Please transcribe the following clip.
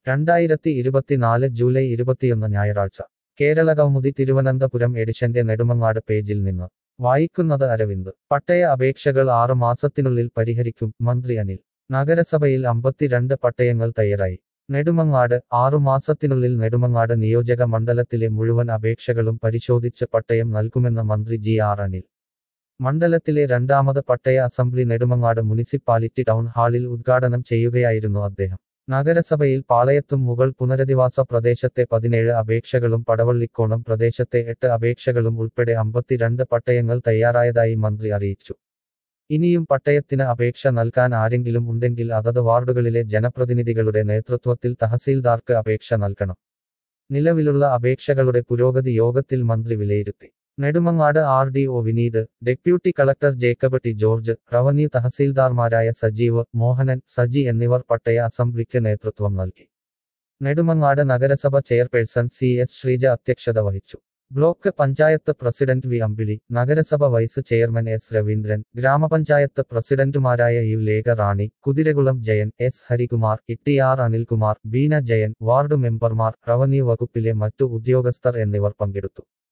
രണ്ടായിരത്തി ഇരുപത്തിനാല് ജൂലൈ ഇരുപത്തിയൊന്ന് ഞായറാഴ്ച കേരള കൗമുദി തിരുവനന്തപുരം എഡിഷന്റെ നെടുമങ്ങാട് പേജിൽ നിന്ന് വായിക്കുന്നത് അരവിന്ദ് പട്ടയ അപേക്ഷകൾ ആറ് മാസത്തിനുള്ളിൽ പരിഹരിക്കും മന്ത്രി അനിൽ നഗരസഭയിൽ അമ്പത്തിരണ്ട് പട്ടയങ്ങൾ തയ്യാറായി നെടുമങ്ങാട് ആറു മാസത്തിനുള്ളിൽ നെടുമങ്ങാട് നിയോജക മണ്ഡലത്തിലെ മുഴുവൻ അപേക്ഷകളും പരിശോധിച്ച് പട്ടയം നൽകുമെന്ന് മന്ത്രി ജി ആർ അനിൽ മണ്ഡലത്തിലെ രണ്ടാമത് പട്ടയ അസംബ്ലി നെടുമങ്ങാട് മുനിസിപ്പാലിറ്റി ടൗൺ ഹാളിൽ ഉദ്ഘാടനം ചെയ്യുകയായിരുന്നു അദ്ദേഹം നഗരസഭയിൽ പാളയത്തും മുകൾ പുനരധിവാസ പ്രദേശത്തെ പതിനേഴ് അപേക്ഷകളും പടവള്ളിക്കോണം പ്രദേശത്തെ എട്ട് അപേക്ഷകളും ഉൾപ്പെടെ അമ്പത്തിരണ്ട് പട്ടയങ്ങൾ തയ്യാറായതായി മന്ത്രി അറിയിച്ചു ഇനിയും പട്ടയത്തിന് അപേക്ഷ നൽകാൻ ആരെങ്കിലും ഉണ്ടെങ്കിൽ അതത് വാർഡുകളിലെ ജനപ്രതിനിധികളുടെ നേതൃത്വത്തിൽ തഹസീൽദാർക്ക് അപേക്ഷ നൽകണം നിലവിലുള്ള അപേക്ഷകളുടെ പുരോഗതി യോഗത്തിൽ മന്ത്രി വിലയിരുത്തി Nedumangad R D O Vineeth deputy collector Jacob T George revenue തഹസീൽദാർമാരായ സജീവ് മോഹനൻ സജി എന്നിവർ പട്ടയ അസംബ്ലിക്ക് നേതൃത്വം നൽകി നെടുമങ്ങാട് നഗരസഭ ചെയർപേഴ്സൺ സി എസ് ശ്രീജ അധ്യക്ഷത വഹിച്ചു block panchayat president V Ambili നഗരസഭ വൈസ് ചെയർമാൻ എസ് രവീന്ദ്രൻ ഗ്രാമപഞ്ചായത്ത് പ്രസിഡന്റുമാരായ U Lekha Rani Kuthirakulam Jayan S Harikumar Itty R Anilkumar Beena Jayan ward മെമ്പർമാർ റവന്യൂ വകുപ്പിലെ മറ്റു ഉദ്യോഗസ്ഥർ എന്നിവർ പങ്കെടുത്തു